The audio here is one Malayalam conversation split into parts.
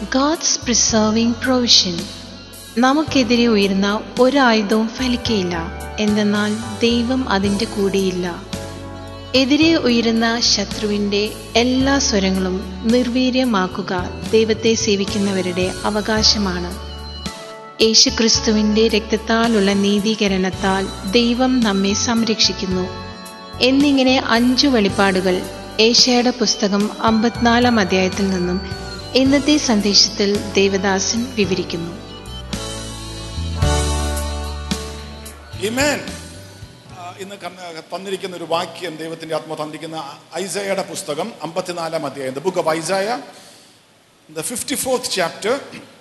God's preserving provision. നമുക്കെതിരെ ഉയർന്ന ഒരായുധവും ഫലിക്കയില്ല എന്തെന്നാൽ ദൈവം അതിൻ്റെ കൂടെയില്ല എതിരെ ഉയരുന്ന ശത്രുവിൻ്റെ എല്ലാ സ്വരങ്ങളും നിർവീര്യമാക്കുക ദൈവത്തെ സേവിക്കുന്നവരുടെ അവകാശമാണ് യേശുക്രിസ്തുവിൻ്റെ രക്തത്താലുള്ള നീതീകരണത്താൽ ദൈവം നമ്മെ സംരക്ഷിക്കുന്നു എന്നിങ്ങനെ അഞ്ചു വെളിപ്പാടുകൾ ഏഷ്യയുടെ പുസ്തകം അമ്പത്തിനാലാം അധ്യായത്തിൽ നിന്നും ഇന്നത്തെ സന്ദേശത്തിൽ ദേവദാസൻ വിവരിക്കുന്നു Amen. ആ, ഇന്ന് കന്ന- തന്നിരിക്കുന്ന ഒരു വാക്യം ദൈവത്തിന്റെ ആത്മ തന്നിരിക്കുന്ന ഐസയുടെ പുസ്തകം അമ്പത്തിനാലാം അധ്യായം the book of Isaiah the fifty fourth chapter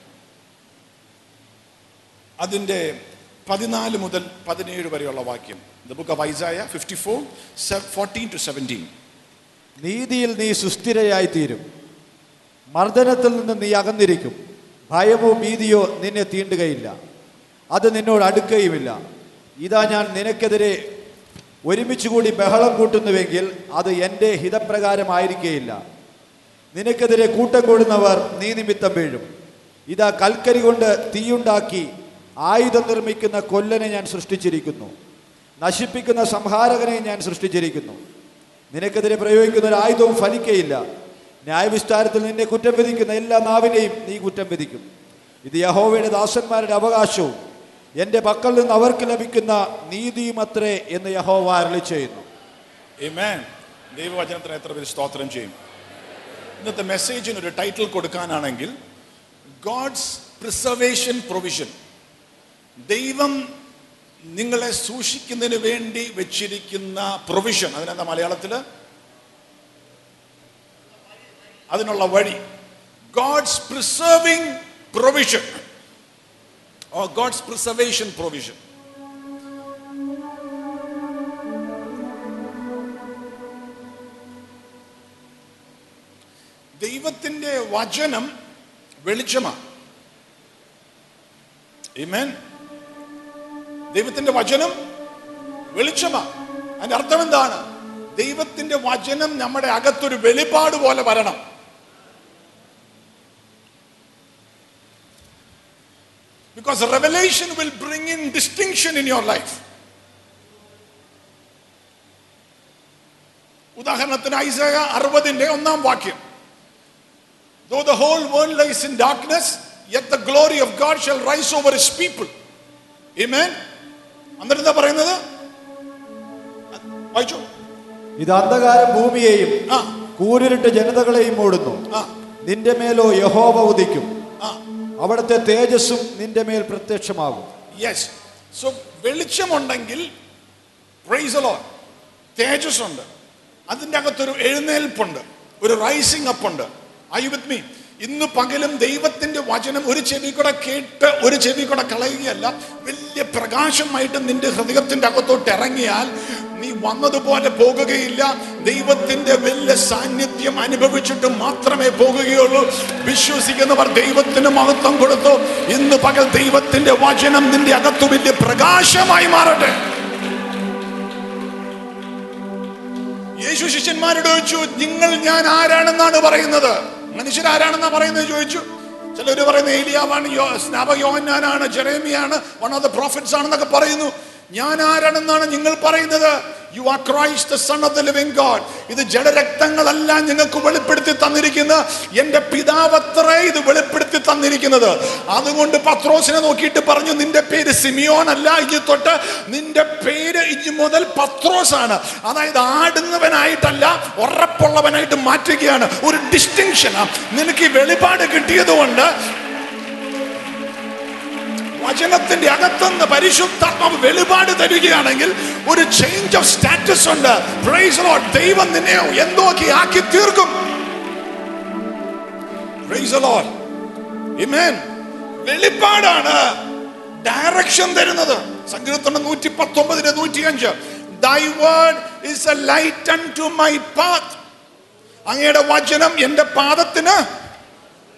അതിൻ്റെ പതിനാല് മുതൽ പതിനേഴ് വരെയുള്ള വാക്യം the book of Isaiah fifty four fourteen to seventeen നീതിയിൽ നീ സുസ്ഥിരയായി തീരും മർദ്ദനത്തിൽ നിന്ന് നീ അകന്നിരിക്കും ഭയമോ ഭീതിയോ നിന്നെ തീണ്ടുകയില്ല അത് നിന്നോട് അടുക്കുകയുമില്ല ഇതാ ഞാൻ നിനക്കെതിരെ ഒരുമിച്ച് കൂടി ബഹളം കൂട്ടുന്നുവെങ്കിൽ അത് എൻ്റെ ഹിതപ്രകാരമായിരിക്കുകയില്ല നിനക്കെതിരെ കൂട്ടം കൂടുന്നവർ നീ നിമിത്തം വീഴും ഇതാ കൽക്കരി കൊണ്ട് തീയുണ്ടാക്കി ആയുധം നിർമ്മിക്കുന്ന കൊല്ലനെ ഞാൻ സൃഷ്ടിച്ചിരിക്കുന്നു നശിപ്പിക്കുന്ന സംഹാരകനെ ഞാൻ സൃഷ്ടിച്ചിരിക്കുന്നു നിനക്കെതിരെ പ്രയോഗിക്കുന്ന ഒരു ആയുധവും ഫലിക്കയില്ല ന്യായവിസ്താരത്തിൽ നിന്നെ കുറ്റം വിധിക്കുന്ന എല്ലാ നാവിനെയും നീ കുറ്റം വിധിക്കും ഇത് യഹോവയുടെ ദാസന്മാരുടെ അവകാശവും എൻ്റെ പക്കൽ നിന്ന് അവർക്ക് ലഭിക്കുന്ന നീതിയുമത്രേ എന്ന് യഹോവ അരളി ചെയ്യുന്നു Amen. ദൈവവചനത്തിന് എത്ര പേര് സ്തോത്രം ചെയ്യും ഇന്നത്തെ മെസ്സേജിന് ഒരു ടൈറ്റിൽ കൊടുക്കാനാണെങ്കിൽ ഗോഡ്സ് പ്രിസർവേഷൻ പ്രൊവിഷൻ ദൈവം നിങ്ങളെ സൂക്ഷിക്കുന്നതിന് വേണ്ടി വെച്ചിരിക്കുന്ന പ്രൊവിഷൻ അതിനെന്താ മലയാളത്തിൽ അതിനുള്ള വഴി God's preserving provision oh God's preservation provision ദൈവത്തിന്റെ വചനം വെളിച്ചമാണ് Amen. ദൈവത്തിന്റെ വചനം വെളിച്ചമാണ് അതിന്റെ അർത്ഥം എന്താണ് ദൈവത്തിന്റെ വചനം നമ്മുടെ അകത്തൊരു വെളിപാട് പോലെ വരണം because revelation will bring in distinction in your life ഉദാഹരണത്തിന് ഐസയ അറുപതിന്റെ ഒന്നാം വാക്യം Though the whole world lies in darkness, yet the glory of God shall rise over his people. Amen. എന്നിട്ട് എന്താ പറയുന്നത് വായിച്ചോ ഇത് അന്ധകാരം ഭൂമിയെയും ആ കൂരിരുട്ട് ജനതകളെയും മൂടുന്നു ആ നിന്റെ മേലോ യഹോവ ഉദിക്കും ആ അവിടുത്തെ തേജസ്സും നിന്റെ മേൽ പ്രത്യക്ഷമാകും യെസ് സോ വെളിച്ചമുണ്ടെങ്കിൽ പ്രൈസലോ തേജസ് ഉണ്ട് അതിൻ്റെ അകത്തൊരു എഴുന്നേൽപ്പുണ്ട് ഒരു റൈസിംഗ് അപ്പ് ഉണ്ട് ഐ വിത്ത് മീ ഇന്ന് പകലും ദൈവത്തിന്റെ വചനം ഒരു ചെവി കൂടെ കേട്ട് ഒരു ചെവി കൂടെ കളയുകയല്ല വലിയ പ്രകാശമായിട്ട് നിന്റെ ഹൃദയത്തിന്റെ അകത്തോട്ട് ഇറങ്ങിയാൽ നീ വന്നതുപോലെ പോകുകയില്ല ദൈവത്തിന്റെ വലിയ സാന്നിധ്യം അനുഭവിച്ചിട്ട് മാത്രമേ പോകുകയുള്ളൂ വിശ്വസിക്കുന്നവർ ദൈവത്തിന് മഹത്വം കൊടുത്തു ഇന്ന് പകൽ ദൈവത്തിന്റെ വചനം നിന്റെ അകത്തു വലിയ പ്രകാശമായി മാറട്ടെ യേശു ശിഷ്യന്മാരോട് ചോദിച്ചു നിങ്ങൾ ഞാൻ ആരാണെന്നാണ് പറയുന്നത് മനുഷ്യരാരാണെന്നാ പറയുന്നത് ചോദിച്ചു ചിലർ പറയുന്നത് ഏലിയാവാണ് യോ സ്നാപയോഹന്നാനാണ് ജെറേമിയാണ് വൺ ഓഫ് ദ പ്രോഫിറ്റ്സ് ആണെന്നൊക്കെ പറയുന്നു ഞാൻ ആരാണെന്നാണ് നിങ്ങൾ പറയുന്നത് you are Christ son of the living God ഇത് ജഡരക്തങ്ങളല്ല നിങ്ങൾക്ക് വെളിപ്പെടുത്തി തന്നിരിക്കുന്ന എന്റെ പിതാവത്രേ ഇത് വെളിപ്പെടുത്തി തന്നിരിക്കുന്നത് അതുകൊണ്ട് പത്രോസിനെ നോക്കിയിട്ട് പറഞ്ഞു നിന്റെ പേര് സിമിയോൻ അല്ല ഇനി തൊട്ട് നിന്റെ പേര് ഇനി മുതൽ പത്രോസ് ആണ് അതായത് ആടുന്നവനായിട്ടല്ല ഉറപ്പുള്ളവനായിട്ട് മാറ്റുകയാണ് ഒരു ഡിസ്റ്റിങ്ഷനാ നിനക്ക് ഈ വെളിപാട് കിട്ടിയതുകൊണ്ട് വചനത്തിന്റെ അകത്തുനിന്ന് പരിശുദ്ധാത്മാവ് വെളിപാട് തരികയാണെങ്കിൽ ഒരു ചേഞ്ച് ഓഫ് സ്റ്റാറ്റസ് ഉണ്ട് Praise the Lord. ദൈവം നിന്നെ എന്തൊക്കെ ആക്കി തീർക്കും Praise the Lord. Amen. വെളിപ്പാടാണ് ഡയറക്ഷൻ തരുന്നത് സങ്കീർത്തനം നൂറ്റി പത്തൊമ്പതിന് നൂറ്റി അഞ്ച് Thy word is a light unto my path. അങ്ങയുടെ വചനം എന്റെ പാദത്തിന്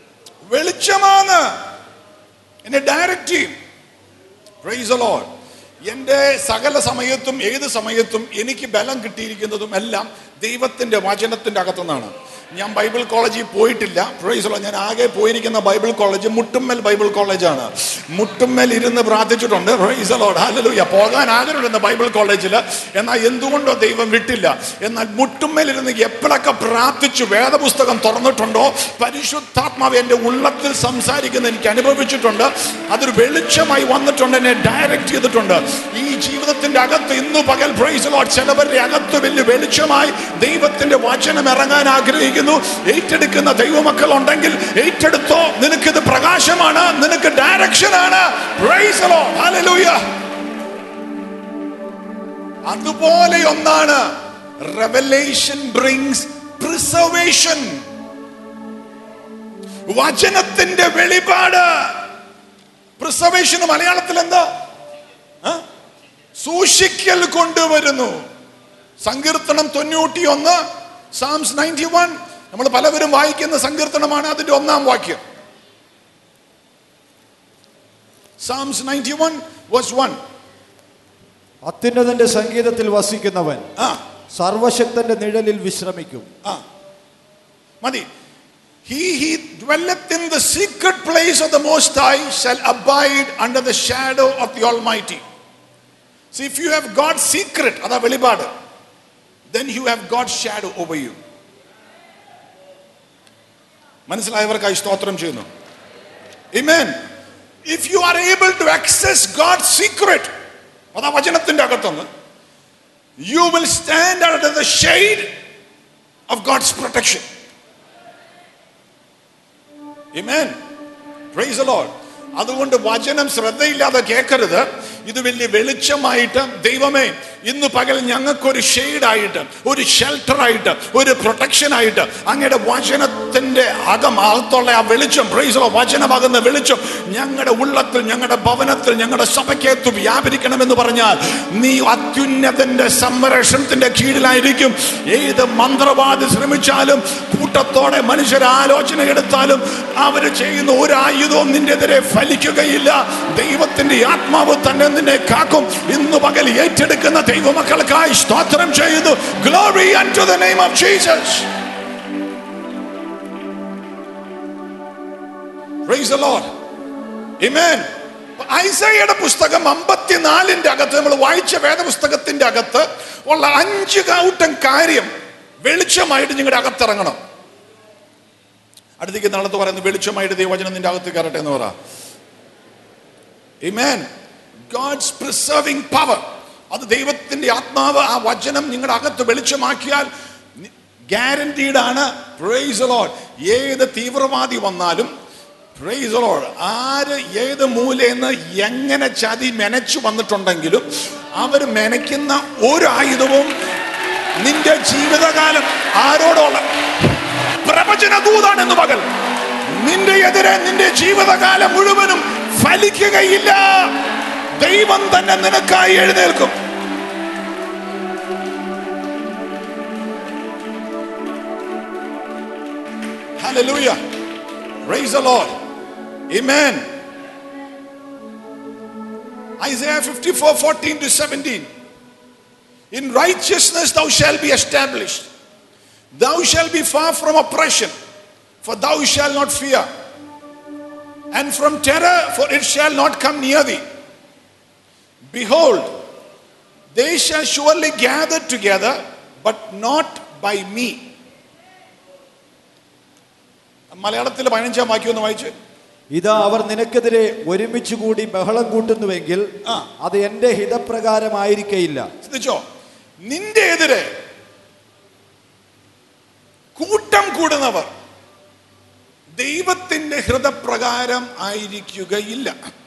വെളിച്ചമാണ് എന്നെ ഡയറക്റ്റ് ചെയ്യും പ്രൈസ് ലോഡ് എൻ്റെ സകല സമയത്തും ഏത് സമയത്തും എനിക്ക് ബലം കിട്ടിയിരിക്കുന്നതും എല്ലാം ദൈവത്തിൻ്റെ വചനത്തിൻ്റെ അകത്തുനിന്നാണ് ഞാൻ ബൈബിൾ കോളേജിൽ പോയിട്ടില്ല പ്രൊയ്സലോ ഞാൻ ആകെ പോയിരിക്കുന്ന ബൈബിൾ കോളേജ് മുട്ടുമ്മൽ ബൈബിൾ കോളേജാണ് മുട്ടുമ്മൽ ഇരുന്ന് പ്രാർത്ഥിച്ചിട്ടുണ്ട് പ്രൊയ്സലോട് ഹല്ലേലൂയ പോകാൻ ആഗ്രഹമുണ്ടെന്ന് ബൈബിൾ കോളേജിൽ എന്നാൽ എന്തുകൊണ്ടോ ദൈവം വിട്ടില്ല എന്നാൽ മുട്ടുമ്മൽ ഇരുന്ന് എപ്പോഴൊക്കെ പ്രാർത്ഥിച്ചു വേദപുസ്തകം തുറന്നിട്ടുണ്ടോ പരിശുദ്ധാത്മാവ് എൻ്റെ ഉള്ളത്തിൽ സംസാരിക്കുന്ന എനിക്ക് അനുഭവിച്ചിട്ടുണ്ട് അതൊരു വെളിച്ചമായി വന്നിട്ടുണ്ട് എന്നെ ഡയറക്റ്റ് ചെയ്തിട്ടുണ്ട് ഈ ജീവിതത്തിന്റെ അകത്ത് ഇന്ന് പകൽ പ്രൈസലോ ചിലവരുടെ അകത്ത് വലിയ വെളിച്ചമായി ദൈവത്തിന്റെ വചനം ഇറങ്ങാൻ ആഗ്രഹിക്കുന്നു ഏറ്റെടുക്കുന്ന ദൈവമക്കൾ ഉണ്ടെങ്കിൽ ഏറ്റെടുത്തോ നിനക്കിത് പ്രകാശമാണ് നിനക്ക് ഡയറക്ഷൻ ആണ് പ്രൈസലോ ഹല്ലേലൂയ അതുപോലെ ഒന്നാണ് റെവലേഷൻ ബ്രിങ്സ് പ്രിസർവേഷൻ വചനത്തിന്റെ വെളിപാട് പ്രിസർവേഷൻ മലയാളത്തിൽ എന്താ ആ? സൂക്ഷിക്കൽ കൊണ്ടുവരുന്നു സങ്കീർത്തനം തൊണ്ണൂറ്റി ഒന്ന് സാംസ് നയൻറ്റി വൺ നമ്മൾ പലവരും വായിക്കുന്ന സങ്കീർത്തനമാണ് അതിന്റെ ഒന്നാം വാക്യം Psalms ninety one verse one അത്യുന്നതന്റെ സംഗീതത്തിൽ വസിക്കുന്നവൻ ആ സർവശക്തന്റെ നിഴലിൽ വിശ്രമിക്കും ആ മതി He he dwelleth in the secret place of the Most High shall abide under the shadow of the Almighty. See, if you have God's secret, അതാ വെളിപാട് then you have God's shadow over you. മനസ്സിലായവർക്കായി സ്തോത്രം ചെയ്യുന്നു Amen. If you are able to access God's secret, അതാ വചനത്തിന്റെ അകത്തുനിന്ന് you will stand under the shade of God's protection. Amen. Praise the Lord. അതുകൊണ്ട് വചനം ശ്രദ്ധയില്ലാതെ കേൾക്കരുത് ഇത് വലിയ വെളിച്ചമായിട്ട് ദൈവമേ ഇന്ന് പകൽ ഞങ്ങൾക്കൊരു ഷെയ്ഡായിട്ട് ഒരു ഷെൽട്ടറായിട്ട് ഒരു പ്രൊട്ടക്ഷൻ ആയിട്ട് അങ്ങയുടെ വചനത്തിന്റെ അകം അകത്തുള്ള ആ വെളിച്ചം പ്രൈസോ വചനമാകുന്ന വെളിച്ചം ഞങ്ങളുടെ ഉള്ളത്തിൽ ഞങ്ങളുടെ ഭവനത്തിൽ ഞങ്ങളുടെ സഭയ്ക്കകത്ത് വ്യാപരിക്കണമെന്ന് പറഞ്ഞാൽ നീ അത്യുന്നതന്റെ സംരക്ഷണത്തിന്റെ കീഴിലായിരിക്കും ഏത് മന്ത്രവാദി ശ്രമിച്ചാലും കൂട്ടത്തോടെ മനുഷ്യർ ആലോചന എടുത്താലും അവർ ചെയ്യുന്ന ഒരു ആയുധവും നിന്റെ എതിരെ ഫലിക്കുകയില്ല ദൈവത്തിന്റെ ആത്മാവ് തന്നെ നിന്നെ കാക്കും ഇന്ന് പകൽ ഏറ്റെടുക്കുന്ന ദൈവമക്കൾക്കായി സ്തോത്രം ചെയ്യുന്നു glory to the name of Jesus praise the Lord amen ഐസയുടെ പുസ്തകം അമ്പത്തിനാലിന്റെ അകത്ത് നമ്മൾ വായിച്ച വേദപുസ്തകത്തിന്റെ അകത്ത് ഉള്ള അഞ്ച് കൂട്ടം കാര്യം വെളിച്ചമായിട്ട് നിങ്ങളുടെ അകത്തിറങ്ങണം അടുത്തേക്ക് നാളത്ത് പറയുന്നത് വെളിച്ചമായിട്ട് ദൈവവചനം നിന്റെ അകത്ത് കയറട്ടെ എന്ന് പറ Amen. God's preserving power. അത് ദൈവത്തിന്റെ ആത്മാവ് ആ വചനം നിങ്ങളുടെ അകത്ത് വെളിച്ചമാക്കിയാൽ ഗ്യാരണ്ടീഡ് ആണ് പ്രൈസ് ലോഡ് ഏത് തീവ്രവാദി വന്നാലും പ്രൈസ് ലോഡ് ആര് ഏത് മൂലയെന്ന് എങ്ങനെ ചതി മെനച്ചു വന്നിട്ടുണ്ടെങ്കിലും അവർ മെനയ്ക്കുന്ന ഒരു ആയുധവും നിന്റെ ജീവിതകാലം ആരോടുള്ള പ്രവചനദൂതാണെന്ന് പകൽ നിന്റെ എതിരെ നിന്റെ ജീവിതകാലം മുഴുവനും ഫലിക്കുകയില്ല ദൈവം തന്നെ നിനക്കായി എഴുന്നേൽക്കും Hallelujah. Praise the Lord. Amen. Isaiah 54 14 to 17. In righteousness thou shalt be established. Thou shalt be far from oppression, for thou shalt not fear. And from terror, for it shall not come near thee. Behold, they shall surely gather together, but not by me. മലയാളത്തിൽ പതിനഞ്ചാം വാക്യം ഒന്ന് വായിച്ച് ഇതാ അവർ നിനക്കെതിരെ ഒരുമിച്ച് കൂടി ബഹളം കൂട്ടുന്നുവെങ്കിൽ ആ. അത് എന്റെ ഹിതപ്രകാരമായിരിക്കയില്ല ശ്രദ്ധിച്ചോ നിന്റെ എതിരെ കൂട്ടം കൂടുന്നവർ ദൈവത്തിന്റെ ഹൃദപ്രകാരം ആയിരിക്കുകയില്ല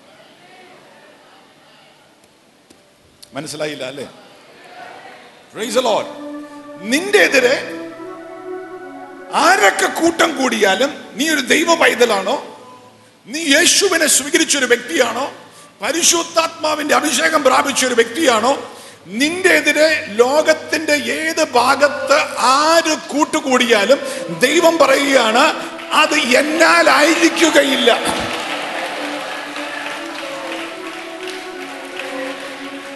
മനസ്സിലായില്ല അല്ലേ Praise the Lord. നിന്റെ എതിരെ ആരൊക്കെ കൂട്ടം കൂടിയാലും നീ ഒരു ദൈവ പൈതലാണോ നീ യേശുവിനെ സ്വീകരിച്ച ഒരു വ്യക്തിയാണോ പരിശുദ്ധാത്മാവിന്റെ അഭിഷേകം പ്രാപിച്ച ഒരു വ്യക്തിയാണോ നിന്റെ എതിരെ ലോകത്തിന്റെ ഏത് ഭാഗത്ത് ആര് കൂട്ടുകൂടിയാലും ദൈവം പറയുകയാണ് അത് എന്നാലായിരിക്കുകയില്ല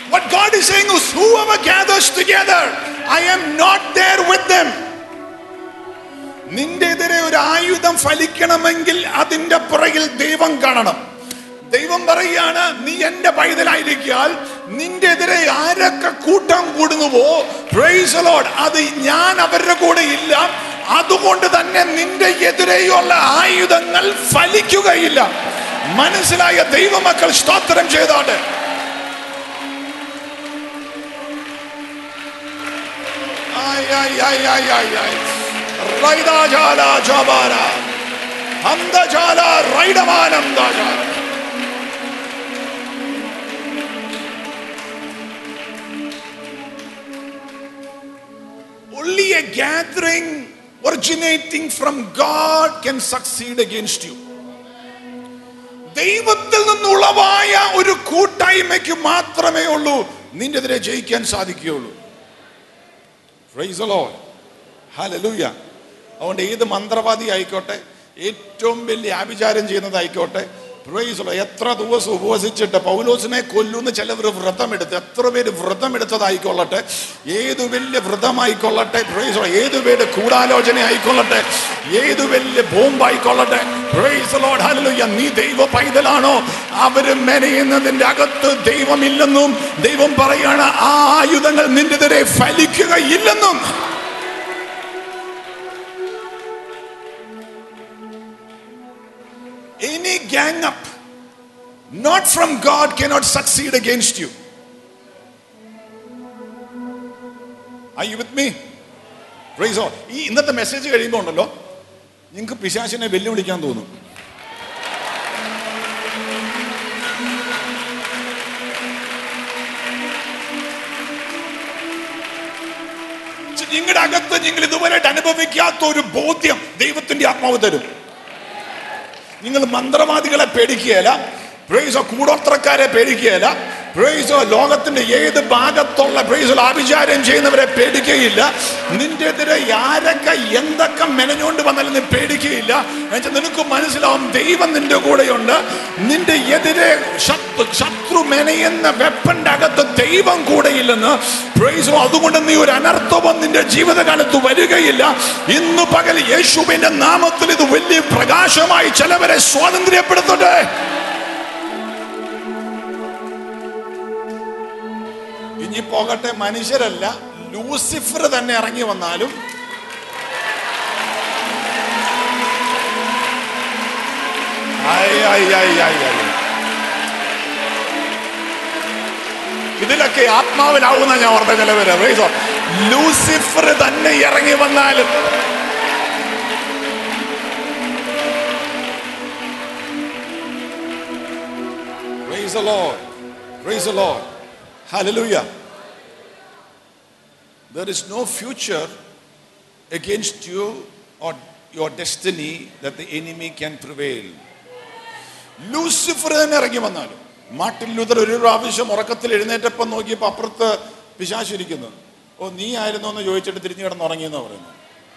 What God is saying is, whoever gathers together, I am not there with them. നിന്റെ എതിരെ ഒരു ആയുധം ഫലിക്കണമെങ്കിൽ അതിന്റെ പുറകിൽ ദൈവം കാണണം ദൈവം പറയുകയാണ് നീ എന്റെ പൈതലായിരിക്കാൽ നിന്റെ എതിരെ ആരൊക്കെ കൂട്ടം കൂടുന്നുവോ praise the Lord, അത് ഞാൻ അവരുടെ കൂടെ ഇല്ല അതുകൊണ്ട് തന്നെ നിന്റെ എതിരെയുള്ള ആയുധങ്ങൾ ഫലിക്കുകയില്ല മനസ്സിലായ ദൈവമക്കൾ സ്തോത്രം ചെയ്തോട്ടെ Ay, ay, ay, ay, ay, ay. റൈദാജാല ജാബാല. അന്തജാല റൈഡമാനന്ദജാല. Only a gathering originating from God can succeed against you. ദൈവത്തിൽ നിന്നുളവായ ഒരു കൂട്ടായ്മയ്ക്ക് മാത്രമേ ഉള്ളൂ നിന്റെ എതിരെ ജയിക്കാൻ സാധിക്കുകയുള്ളൂ Praise the Lord. Hallelujah. അതുകൊണ്ട് ഏത് മന്ത്രവാദി ആയിക്കോട്ടെ ഏറ്റവും വലിയ ആഭിചാരം ചെയ്യുന്നതായിക്കോട്ടെ പ്രൈസ് എത്ര ദിവസം ഉപവസിച്ചിട്ട് പൗലോസിനെ കൊല്ലുന്ന ചിലവർ വ്രതമെടുത്ത് എത്ര പേര് വ്രതമെടുത്തതായിക്കൊള്ളട്ടെ ഏത് വലിയ വ്രതമായിക്കൊള്ളട്ടെ പ്രൈസ് ഏത് പേര് കൂടാലോചന ആയിക്കൊള്ളട്ടെ ഏത് വലിയ ബോംബായിക്കൊള്ളട്ടെ പ്രൈസ് ലോഡ് ഹല്ലേലൂയ നീ ദൈവ പൈതലാണോ അവര് മെനയുന്നതിന്റെ അകത്ത് ദൈവമില്ലെന്നും ദൈവം പറയാണ് ആ ആയുധങ്ങൾ നിന്റെതിരെ ഫലിക്കുകയില്ലെന്നും Any gang up not from God cannot succeed against you. Are you with me? Praise God. ഈ ഇന്നത്തെ മെസ്സേജ് കഴിയുമ്പോൾ ഉണ്ടല്ലോ നിങ്ങൾക്ക് പിശാചിനെ വെല്ലുവിളിക്കാൻ തോന്നും നിങ്ങളുടെ അകത്ത് നിങ്ങൾ ഇതുവരെയായിട്ട് അനുഭവിക്കാത്ത ഒരു ബോധ്യം ദൈവത്തിന്റെ ആത്മാവ് തരും നിങ്ങൾ മന്ത്രവാദികളെ പേടിക്കുകയല്ല പ്രൈസോ കൂടോത്രക്കാരെ പേടിക്കുകയല്ല പ്രൈസോ ലോകത്തിന്റെ ഏത് ഭാഗത്തുള്ള പ്രൈസോ ആഭിചാരം ചെയ്യുന്നവരെ പേടിക്കുകയില്ല നിന്റെ എതിരെ ആരൊക്കെ എന്തൊക്കെ മെനഞ്ഞുകൊണ്ട് വന്നാലും നീ പേടിക്കുകയില്ല എന്നുവെച്ചാൽ നിനക്ക് മനസ്സിലാവും ദൈവം നിന്റെ കൂടെയുണ്ട് നിന്റെ എതിരെ ശത്രു ശത്രു മെനയുന്ന വെപ്പന്റെ അകത്ത് ദൈവം കൂടെയില്ലെന്ന് പ്രൈസോ അതുകൊണ്ട് നീ ഒരു അനർത്ഥവും നിന്റെ ജീവിതകാലത്ത് വരികയില്ല ഇന്ന് പകൽ യേശുവിന്റെ നാമത്തിൽ ഇത് വലിയ പ്രകാശമായി ചിലവരെ സ്വാതന്ത്ര്യപ്പെടുത്തട്ടെ ഇനി പോകട്ടെ മനുഷ്യരല്ല ലൂസിഫർ തന്നെ ഇറങ്ങി വന്നാലും ആയ് ആയ് ആയ് ആയ് ആയ്. ഇതിലൊക്കെ ആത്മാവിലാവുന്ന ഞാൻ ഓർത്ത ചിലവര് Praise God. ലൂസിഫർ തന്നെ ഇറങ്ങി വന്നാലും Praise the Lord. Praise the Lord. Hallelujah. There is no future against you or your destiny that the enemy can prevail. Lucifer തന്നെ ഇറങ്ങി വന്നാലും മാർട്ടിൻ ലൂതർ ഒരു പ്രാവശ്യം ഉറക്കത്തിൽ എഴുന്നേറ്റപ്പം നോക്കിയപ്പോൾ അപ്പുറത്ത് പിശാശിരിക്കുന്നു ഓ നീ ആയിരുന്നോ എന്ന് ചോദിച്ചിട്ട് തിരിഞ്ഞു കിടന്ന് ഉറങ്ങിയെന്ന് പറയുന്നു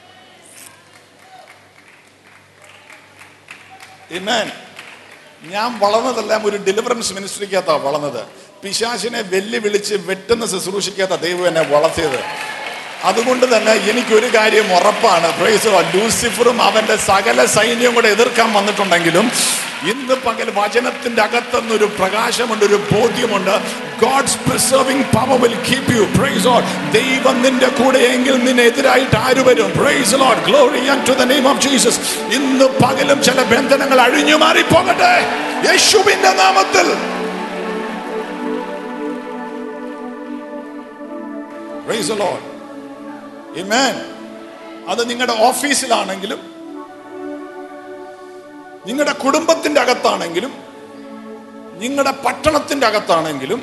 Amen. ഞാൻ വളർന്നതെല്ലാം ഒരു ഡെലിവറൻസ് മിനിസ്ട്രിക്കകത്താണ് വളർന്നത് പിശാചിനെ വെല്ലുവിളിച്ച് വെട്ടുന്ന ശുശ്രൂഷിക്കാത്ത ദൈവം എന്നെ വളർത്തിയത് അതുകൊണ്ട് തന്നെ എനിക്കൊരു കാര്യം ഉറപ്പാണ് പ്രൈസ് ലൂസിഫറും അവന്റെ സകല സൈന്യവും കൂടെ എതിർക്കാൻ വന്നിട്ടുണ്ടെങ്കിലും ഇന്ന് പകൽ വചനത്തിന്റെ അകത്തുനിന്നൊരു പ്രകാശമുണ്ട് ഒരു ബോധ്യമുണ്ട് God's preserving power will keep you praise Lord ദൈവം നിന്റെ കൂടെയെങ്കിൽ നിന്നെ എതിരായിട്ട് ആര് വരും praise Lord glory to the name of Jesus ഇന്ന് പകലും ചില ബന്ധനങ്ങൾ അഴിഞ്ഞു മാറി പോകട്ടെ യേശുവിന്റെ നാമത്തിൽ പ്രൈസ് the Lord. Amen. അത് നിങ്ങളുടെ ഓഫീസിലാണെങ്കിലും നിങ്ങളുടെ കുടുംബത്തിന്റെ അകത്താണെങ്കിലും നിങ്ങളുടെ പട്ടണത്തിന്റെ അകത്താണെങ്കിലും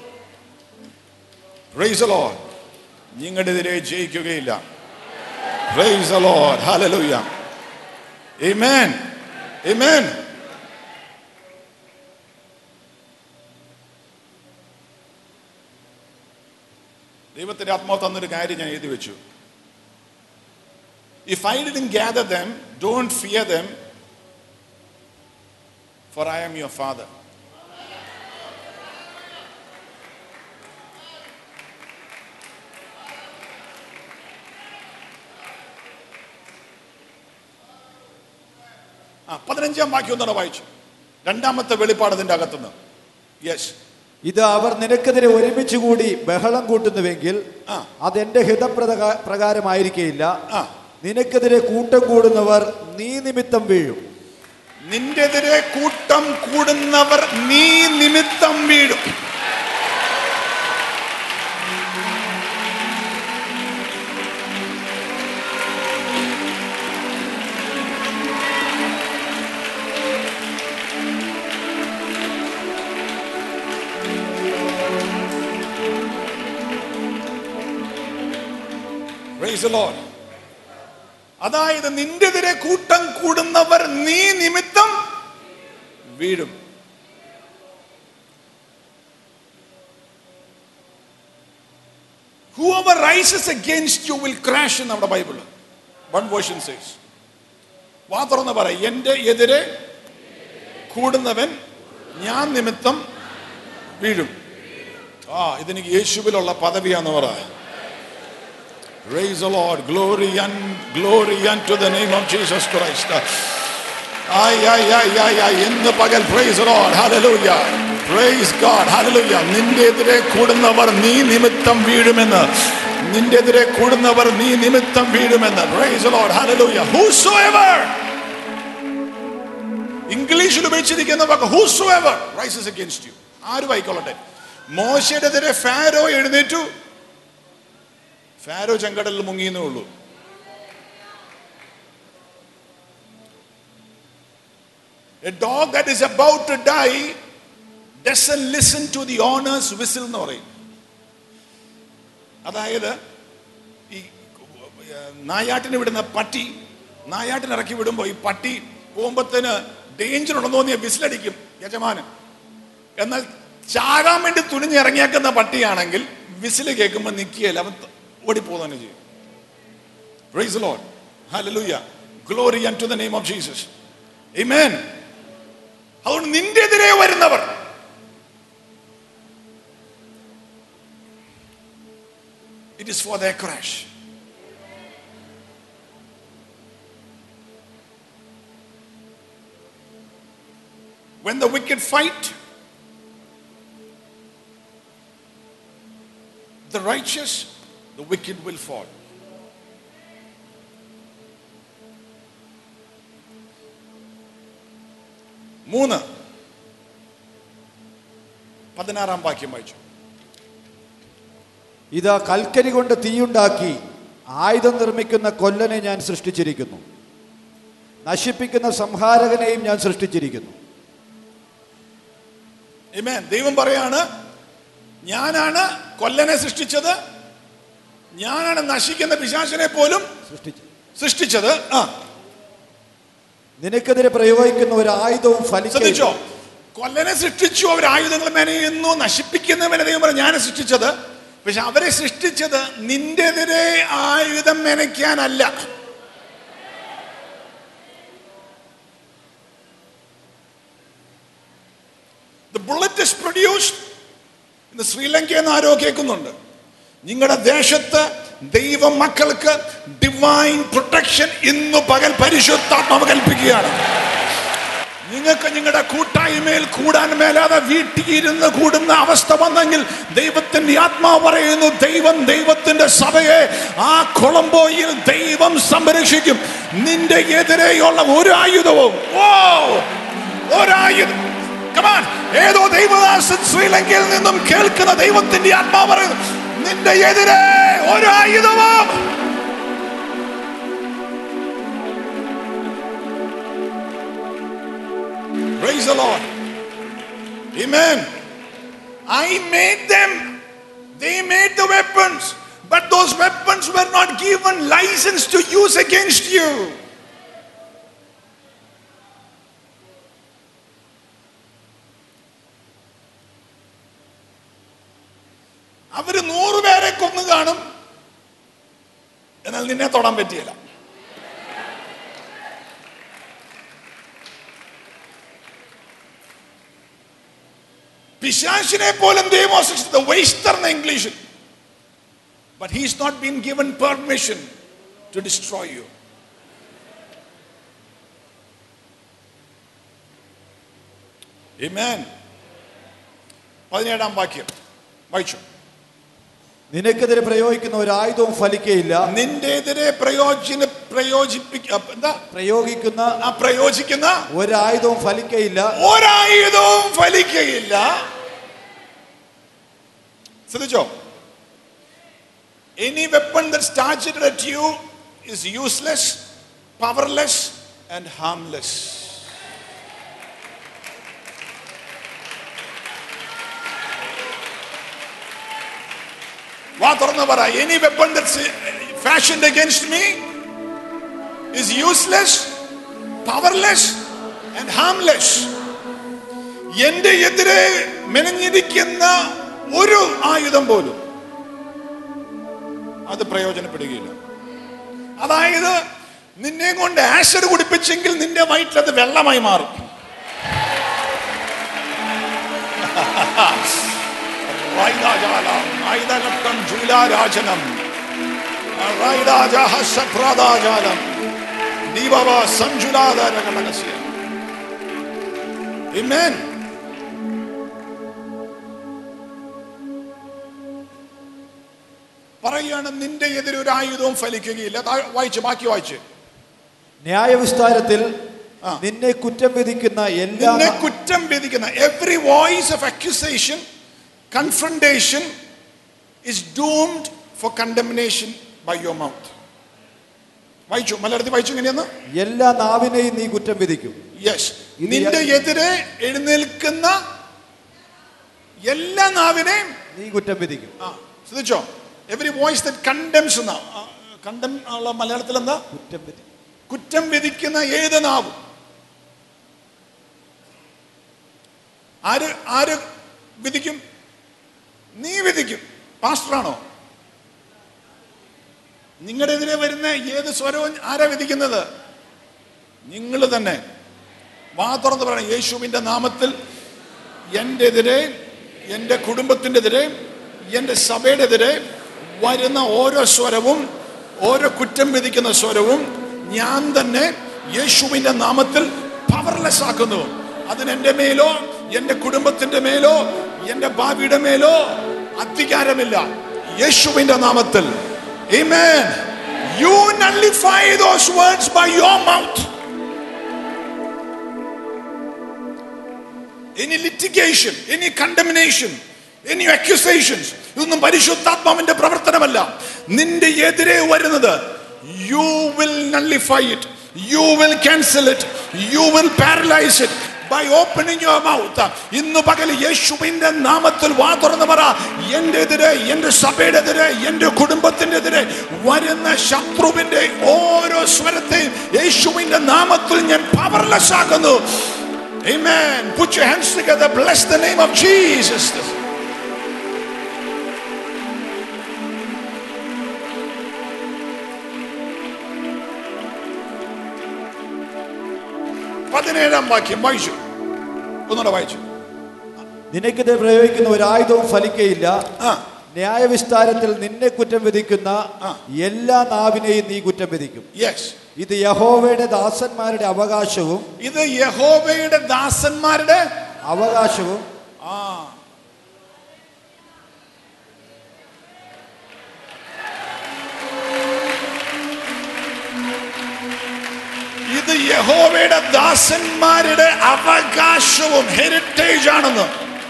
പ്രൈസ് ലോഡ് നിങ്ങളുടെ എതിരെ ജയിക്കുകയില്ല praise Lord hallelujah amen amen ദൈവത്തിന്റെ ആത്മാവ് തന്നൊരു കാര്യം ഞാൻ എഴുതി വെച്ചു if I didn't gather them don't fear them for I am your father ആ പതിനഞ്ചാം വാക്യം ഒന്നാണ് വായിച്ചു രണ്ടാമത്തെ വെളിപ്പാട് അതിന്റെ അകത്തുനിന്ന് യെസ് ഇത് അവർ നിനക്കെതിരെ ഒരുമിച്ച് കൂടി ബഹളം കൂട്ടുന്നുവെങ്കിൽ ആ. അതെന്റെ ഹിതപ്രകാ പ്രകാരമായിരിക്കയില്ല ആ. നിനക്കെതിരെ കൂട്ടം കൂടുന്നവർ നീ നിമിത്തം വീഴും നിന്റെതിരെ കൂട്ടം കൂടുന്നവർ നീ നിമിത്തം വീഴും Praise the Lord. അതായത് നിന്റെതിരെ കൂട്ടം കൂടുന്നവർ നീ നിമിത്തം വീഴും Whoever rises against you will crash in നമ്മുടെ ബൈബിള് വൺ വേർഷൻ സേസ് വാ തുറന്ന് പറ എന്റെ എതിരെ കൂടുന്നവൻ ഞാൻ നിമിത്തം വീഴും ആ ഇതെനിക്ക് യേശുവിലുള്ള പദവിയാന്ന് പറ Praise the Lord. Glory and glory unto the name of Jesus Christ. Ay, ay, ay, ay, ay. ഇന്ന് പകൽ praise the Lord. Hallelujah. Praise God. Hallelujah. നിന്റെ എതിരെ കൂടുന്നവർ നീ നിമിത്തം വീഴുമെന്ന് നിന്റെ എതിരെ കൂടുന്നവർ നീ നിമിത്തം വീഴുമെന്ന് Praise the Lord. Hallelujah. Whosoever ഇംഗ്ലീഷിൽ ഉപയോഗിച്ചിരിക്കുന്ന വാക്ക് whosoever rises against you ആരും ആയിക്കൊള്ളട്ടെ മോശയുടെ എതിരെ ഫാരോ എഴുന്നേറ്റു ഫാരോ ചെങ്കടലിൽ മുങ്ങിയെന്നേ ഉള്ളൂ A dog that is about to die doesn't listen to the owner's whistle എന്ന് പറയും അതായത് ഈ നായാട്ടിന് വിടുന്ന പട്ടി നായാട്ടിന് ഇറക്കി വിടുമ്പോൾ ഈ പട്ടി പോകുമ്പത്തിന് ഡേഞ്ചർ ഉണ്ടെന്ന് തോന്നിയ വിസിലടിക്കും യജമാനൻ എന്നാൽ ചാകാൻ വേണ്ടി തുനിഞ്ഞിറങ്ങിയേക്കുന്ന പട്ടിയാണെങ്കിൽ വിസില് കേൾക്കുമ്പോൾ നിൽക്കുകയില്ല അവൻ ഓടിപ്പോകുക തന്നെ ചെയ്യും Praise the Lord. Hallelujah. Glory unto the name of Jesus. Amen. അതുകൊണ്ട് നിന്റെ എതിരെ വരുന്നവർ it is for the crash When the wicked fight, the righteous, the wicked will fall. മൂന്ന് പതിനാറാം വാക്യം വായിച്ചു ഇതാ കൽക്കരി കൊണ്ട് തീയുണ്ടാക്കി ആയുധം നിർമ്മിക്കുന്ന കൊല്ലനെ ഞാൻ സൃഷ്ടിച്ചിരിക്കുന്നു നശിപ്പിക്കുന്ന സംഹാരകനെയും ഞാൻ സൃഷ്ടിച്ചിരിക്കുന്നു Amen. ദൈവം പറയാണ് ഞാനാണ് കൊല്ലനെ സൃഷ്ടിച്ചത് ഞാനാണ് നശിക്കുന്ന പിശാചിനെ പോലും സൃഷ്ടിച്ചു സൃഷ്ടിച്ചത് ആ നിനക്കെതിരെ പ്രയോഗിക്കുന്ന ഒരു ആയുധവും ശ്രദ്ധിച്ചോ ഫലിച്ചോ കൊല്ലനെ സൃഷ്ടിച്ചു അവർ ആയുധങ്ങൾ മെനയുന്നു നശിപ്പിക്കുന്നവനെ ദൈവം പറഞ്ഞു ഞാൻ സൃഷ്ടിച്ചത് പക്ഷെ അവരെ സൃഷ്ടിച്ചത് നിന്റെതിരെ ആയുധം മെനയ്ക്കാനല്ല The bullet is produced ഇന്ന് ശ്രീലങ്കയിൽ നിന്ന് ആരോ കേൾക്കുന്നുണ്ട് നിങ്ങളുടെ ദേശത്ത് ദൈവ മക്കൾക്ക് ഡിവൈൻ പ്രൊട്ടക്ഷൻ ഇന്ന് പകൽ പരിശുദ്ധാത്മാവ് കൽപ്പിക്കുകയാണ് നിങ്ങൾക്ക് നിങ്ങളുടെ കൂട്ടായ്മയിൽ കൂടാൻ മേലാതെ വീട്ടിലിരുന്ന് കൂടുന്ന അവസ്ഥ വന്നെങ്കിൽ ദൈവത്തിന്റെ ആത്മാവ് പറയുന്നു ദൈവം ദൈവത്തിന്റെ സഭയെ ആ കൊളംബോയിൽ ദൈവം സംരക്ഷിക്കും നിന്റെ എതിരെയുള്ള ഒരു ആയുധവും ഓ ഒരായുധം Come on. ഏതോ ദൈവദാസൻ ശ്രീലങ്കയിൽ നിന്നും കേൾക്കുന്ന ദൈവത്തിന്റെ ആത്മാവ് പറയുന്നു നിന്റെ എതിരെ ഒരു ആയുധവും Praise the Lord. Amen. I made them. They made the weapons. But those weapons were not given license to use against you. അവര് നൂറുപേരെ കൊന്നു കാണും എന്നാൽ നിന്നെ തൊടാൻ പറ്റിയില്ല പിശാശിനെ പോലും ദൈവം സൃഷ്ടിച്ചത് വേസ്റ്റർ എന്ന ഇംഗ്ലീഷിൽ but he's not been given permission to destroy you Amen. പതിനേഴാം വാക്യം വായിച്ചു നിനക്കെതിരെ പ്രയോഗിക്കുന്ന ഒരു ആയുധവും ഫലിക്കയില്ല നിന്റെ എതിരെ പ്രയോജന പ്രയോജിപ്പിക്ക എന്താ പ്രയോഗിക്കുന്ന ആ പ്രയോജിക്കുന്ന ഒരു ആയുധവും ഫലിക്കയില്ല ഒരായുധവും ഫലിക്കയില്ല ശ്രദ്ധിച്ചോ any weapon that started at you is useless powerless and harmless വാ തുറന്ന് പറ any weapon that's fashioned against me is useless powerless and harmless എന്റെ എതിരെ മെനഞ്ഞിരിക്കുന്ന ഒരു ആയുധം പോലും അത് പ്രയോജനപ്പെടുകയില്ല അതായത് നിന്നെ കൊണ്ട് ആസിഡ് കുടിപ്പിച്ചെങ്കിൽ നിന്റെ വയറ്റിൽ അത് വെള്ളമായി മാറും റൈതാജാലം, ഐതഘട്ടം ജൂലാരാജനം, റൈതാജഹസപ്രദാജാലം, ദീപവ സഞ്ജുലാധാരകളകസ്യ. Amen. പറയുകയാണ് നിന്റെ എതിരെ ഒരു ആയുധവും ഫലിക്കുകയില്ല താ- വായിച്ച് ബാക്കി വായിച്ച് ന്യായവിസ്താരത്തിൽ ആ. നിന്നെ കുറ്റം വിധിക്കുന്ന എല്ലാ നിന്നെ കുറ്റം വിധിക്കുന്ന every voice of accusation confrontation is doomed for condemnation by your mouth വായിച്ചു മലയാളത്തിൽ വായിച്ചു എങ്ങനെയെന്ന് എല്ലാ നാവിനെയും നീ കുറ്റം വിധിക്കും യെസ് ഇത് നിന്റെ എതിരെ എഴുന്നേൽക്കുന്ന എല്ലാ നാവിനെയും നീ കുറ്റം വിധിക്കും ആ ശ്രദ്ധിച്ചോ എവറി വോയിസ് ദറ്റ് കണ്ടംസ് എന്ന കണ്ടം ഉള്ള മലയാളത്തിൽ എന്താ കുറ്റം വിധി കുറ്റം വിധിക്കുന്ന ഏത് നാവും ആര് ആര് വിധിക്കും നീ വിധിക്കും പാസ്റ്ററാണോ നിങ്ങളുടെ എതിരെ വരുന്ന ഏത് സ്വരവും ആരാ വിധിക്കുന്നത് നിങ്ങൾ തന്നെ വാ തുറന്ന് പറയണം യേശുവിൻ്റെ നാമത്തിൽ എൻ്റെ എതിരെ എൻ്റെ കുടുംബത്തിൻ്റെ എതിരെ എൻ്റെ സഭയുടെ എതിരെ വരുന്ന ഓരോ സ്വരവും ഓരോ കുറ്റം വിധിക്കുന്ന സ്വരവും ഞാൻ തന്നെ യേശുവിൻ്റെ നാമത്തിൽ പവർലെസ് ആക്കുന്നു അതിന് എൻ്റെ മേലോ എൻ്റെ കുടുംബത്തിൻ്റെ മേലോ എൻ്റെ ഭാവിയുടെ മേലോ അധികാരമില്ല യേശുവിൻ്റെ നാമത്തിൽ Amen. You nullify those words by your mouth. any litigation, any condemnation, any accusations ഇതൊന്നും പരിശുദ്ധാത്മാവിന്റെ പ്രവർത്തനമല്ല നിന്റെ എതിരെ വരുന്നത് you will nullify it you will cancel it you will paralyse it by opening your mouth ഇന്ന് പകൽ യേശുവിന്റെ നാമത്തിൽ വാ തുറന്ന് പറ എന്റെ എതിരെ എന്റെ സഭയുടെ എതിരെ എന്റെ കുടുംബത്തിന്റെ എതിരെ വരുന്ന ശത്രുവിന്റെ ഓരോ സ്വരത്തെയും യേശുവിന്റെ നാമത്തിൽ ഞാൻ പവർലെസ് ആക്കുന്നു Amen. Put your hands together. Bless the name of Jesus. പതിനേഴാം വാക്യം വായിച്ചു ഒന്നുകൂടെ വായിച്ചു നിനക്കെതിരെ പ്രയോഗിക്കുന്ന ഒരു ആയുധവും ഫലിക്കയില്ല ആ ന്യായവിസ്താരത്തിൽ നിന്നെ കുറ്റം വിധിക്കുന്ന ആ. എല്ലാ നാവിനെയും നീ കുറ്റം വിധിക്കും യെസ് ഇത് യഹോവയുടെ ദാസന്മാരുടെ അവകാശവും ഇത് യഹോവയുടെ ദാസന്മാരുടെ അവകാശവും ആ ഇത് യഹോവയുടെ ദാസന്മാരുടെ അവകാശവും ഹെറിറ്റേജ് ആണെന്ന്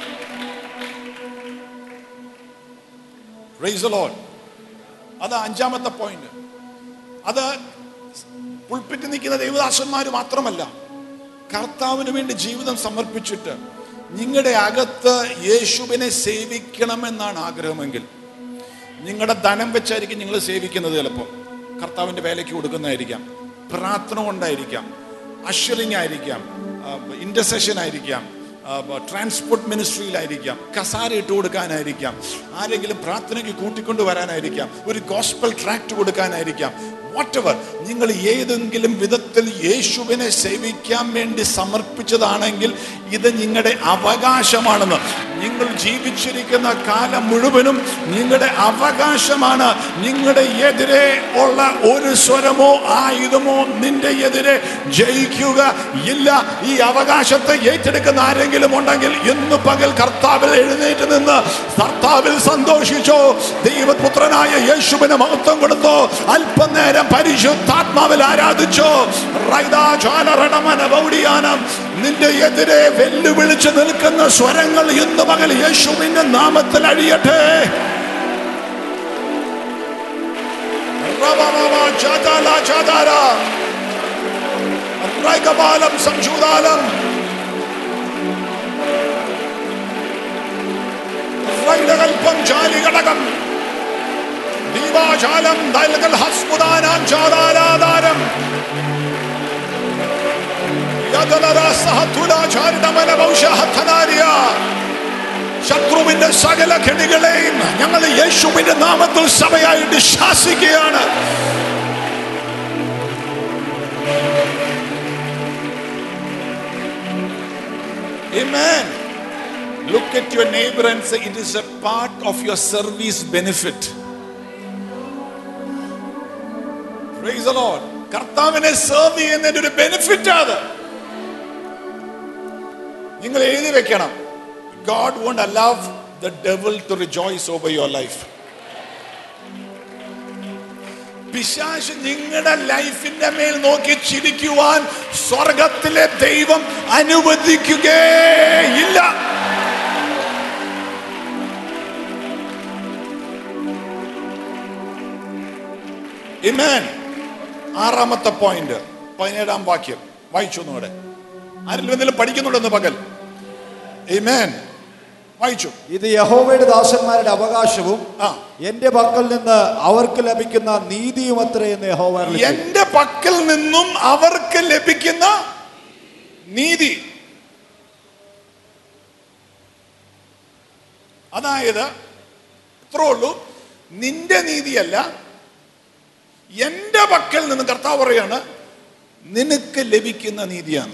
Praise the Lord. അത് അഞ്ചാമത്തെ പോയിന്റ് അത് പുൾപ്പിറ്റ് നിൽക്കുന്ന ദൈവദാസന്മാർ മാത്രമല്ല കർത്താവിന് വേണ്ടി ജീവിതം സമർപ്പിച്ചിട്ട് നിങ്ങളുടെ അകത്ത് യേശുവിനെ സേവിക്കണമെന്നാണ് ആഗ്രഹമെങ്കിൽ നിങ്ങളുടെ ധനം വെച്ചായിരിക്കും നിങ്ങൾ സേവിക്കുന്നത് ചിലപ്പോൾ കർത്താവിൻ്റെ വേലയ്ക്ക് കൊടുക്കുന്നതായിരിക്കാം പ്രാർത്ഥന കൊണ്ടായിരിക്കാം അശ്വലിംഗ് ആയിരിക്കാം ഇൻ്റർസെഷൻ ആയിരിക്കാം ട്രാൻസ്പോർട്ട് മിനിസ്ട്രിയിലായിരിക്കാം കസാര ഇട്ട് കൊടുക്കാനായിരിക്കാം ആരെങ്കിലും പ്രാർത്ഥനയ്ക്ക് കൂട്ടിക്കൊണ്ട് വരാനായിരിക്കാം ഒരു ഗോസ്പൽ ട്രാക്ട് കൊടുക്കാനായിരിക്കാം വാട്ട് എവർ നിങ്ങൾ ഏതെങ്കിലും വിധത്തിൽ യേശുവിനെ സേവിക്കാൻ വേണ്ടി സമർപ്പിച്ചതാണെങ്കിൽ ഇത് നിങ്ങളുടെ അവകാശമാണെന്ന് നിങ്ങൾ ജീവിച്ചിരിക്കുന്ന കാലം മുഴുവനും നിങ്ങളുടെ അവകാശമാണ് നിങ്ങളുടെ എതിരെ ഉള്ള ഒരു സ്വരമോ ആയുധമോ നിന്റെ എതിരെ ജയിക്കുക ഇല്ല ഈ അവകാശത്തെ ഏറ്റെടുക്കുന്ന ആരെങ്കിലും ആരെങ്കിലും ഉണ്ടെങ്കിൽ ഇന്ന് പകൽ കർത്താവിൽ എഴുന്നേറ്റ് നിന്ന് കർത്താവിൽ സന്തോഷിച്ചോ ദൈവപുത്രനായ യേശുവിന് മഹത്വം കൊടുത്തോ അല്പനേരം പരിശുദ്ധാത്മാവിൽ ആരാധിച്ചോ റൈദാചാലരണമന ബൗഡിയാനം നിന്റെ എതിരെ വെല്ലുവിളിച്ച് നിൽക്കുന്ന സ്വരങ്ങൾ ഇന്ന് പകൽ യേശുവിന്റെ നാമത്തിൽ അഴിയട്ടെ റബബബ ചാതാല ചാതാര. റൈകബാലം സംശൂതാലം റൈഡകൽപ്പം ജാലികടകം ദീപാശാലം ദൽകൽ ഹസ്മുദാനാം ചാതാരാധാരം യദലര സഹതുലാചാരിതമല ബൗഷഹത്തനാരിയ ശത്രുവിന്റെ സകല കെണികളെയും ഞങ്ങൾ യേശുവിന്റെ നാമത്തിൽ സഭയായിട്ട് ശാസിക്കുകയാണ് Amen. Look at your neighbor and say, It is a part of your service benefit. Praise the Lord. കർത്താവിനെ സെർവ് ചെയ്യുന്നതിന്റെ ഒരു ബെനിഫിറ്റ് അത് നിങ്ങൾ എഴുതി വെക്കണം God won't allow the devil to rejoice over your life പിശാശ് നിങ്ങളുടെ ലൈഫിന്റെ മേൽ നോക്കി ചിരിക്കുവാൻ സ്വർഗത്തിലെ ദൈവം അനുവദിക്കുകയില്ല Amen. ആറാമത്തെ പോയിന്റ് പതിനേഴാം വാക്യം വായിച്ചു ഒന്നുകൂടെ ആരെങ്കിലും എന്തെങ്കിലും പഠിക്കുന്നുണ്ടെന്ന് പകൽ Amen. വായിച്ചു ഇത് യഹോവയുടെ ദാസന്മാരുടെ അവകാശവും ആ എന്റെ പക്കൽ നിന്ന് അവർക്ക് ലഭിക്കുന്ന നീതിയും അത്ര എന്ന് യഹോവ അരുളിച്ചെയ്തു. എന്റെ പക്കൽ നിന്നും അവർക്ക് ലഭിക്കുന്ന നീതി അതായത് ഇത്രേ ഉള്ളൂ നിന്റെ നീതിയല്ല എന്റെ പക്കൽ നിന്ന് കർത്താവ് പറയാണ് നിനക്ക് ലഭിക്കുന്ന നീതിയാണ്